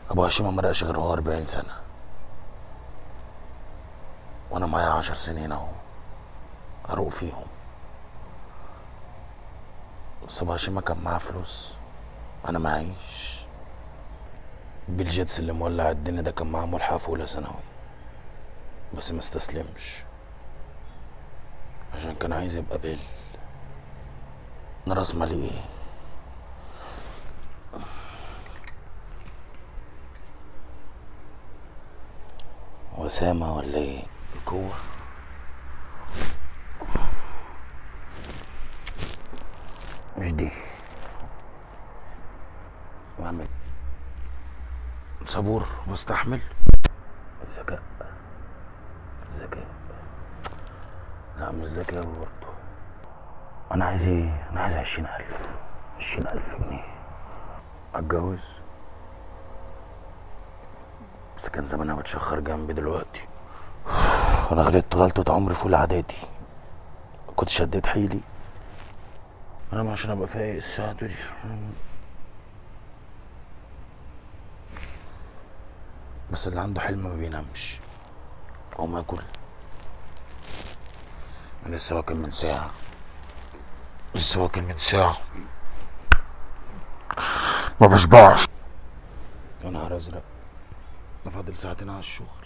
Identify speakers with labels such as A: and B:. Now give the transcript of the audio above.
A: ابو هشيم ما مرقش غير هو 40 سنه وانا معايا عشر سنين اهو اروق فيهم بس ابو هشيم كان معاه فلوس انا معيش بيل جيتس اللي مولع الدنيا ده كان معاه ملحق في اولى ثانوي بس ما استسلمش عشان كان عايز يبقى بيل انا راس مالي ايه وسامة ولا ايه جوه مش دي بعمل صبور بستحمل الذكاء الذكاء لا مش ذكاء برضه انا عايز ايه انا عايز عشرين الف عشرين الف جنيه اتجوز بس كان زمانها بتشخر جنبي دلوقتي انا غلطت غلطة عمري في اولى اعدادي كنت شديت حيلي انا عشان ابقى فايق الساعة دي بس اللي عنده حلم ما بينامش او ما ياكل انا لسه واكل من ساعة لسه واكل من ساعة ما بشبعش يا نهار ازرق ده فاضل ساعتين على الشغل